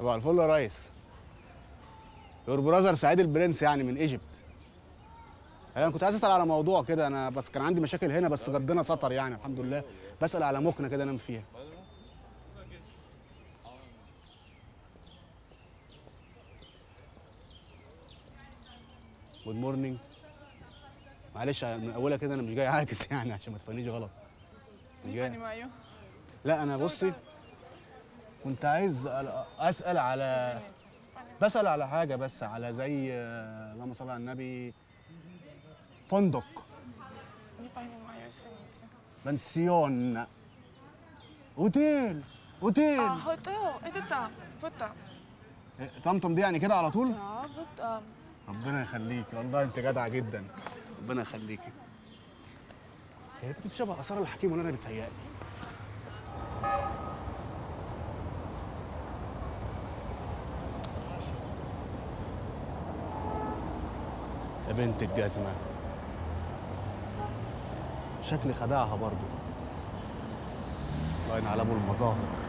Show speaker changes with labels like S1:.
S1: طبعا الفل يا ريس يور براذر سعيد البرنس يعني من ايجيبت انا كنت عايز اسال على موضوع كده انا بس كان عندي مشاكل هنا بس جدنا سطر يعني الحمد لله بسال على مكنه كده انام فيها جود مورنينج معلش من اولها كده انا مش جاي عاكس يعني عشان ما تفهمنيش غلط مش جاي
S2: animaio.
S1: لا انا بصي كنت عايز أل- اسال على بسال على حاجه بس على زي آه، اللهم صل على النبي فندق
S2: Mi animaio, извините.
S1: بنسيون اوتيل اوتيل
S2: А, хотел? Это там. Вот там.
S1: إيه، طمطم دي يعني كده على طول
S2: Да, вот там.
S1: ربنا يخليكي والله انت جدعه جدا ربنا يخليكي هي بنت شبه اثار الحكيم ولا انا بتهيألي يا بنت الجزمة شكلي خدعها برضو الله ينعل ابو المظاهر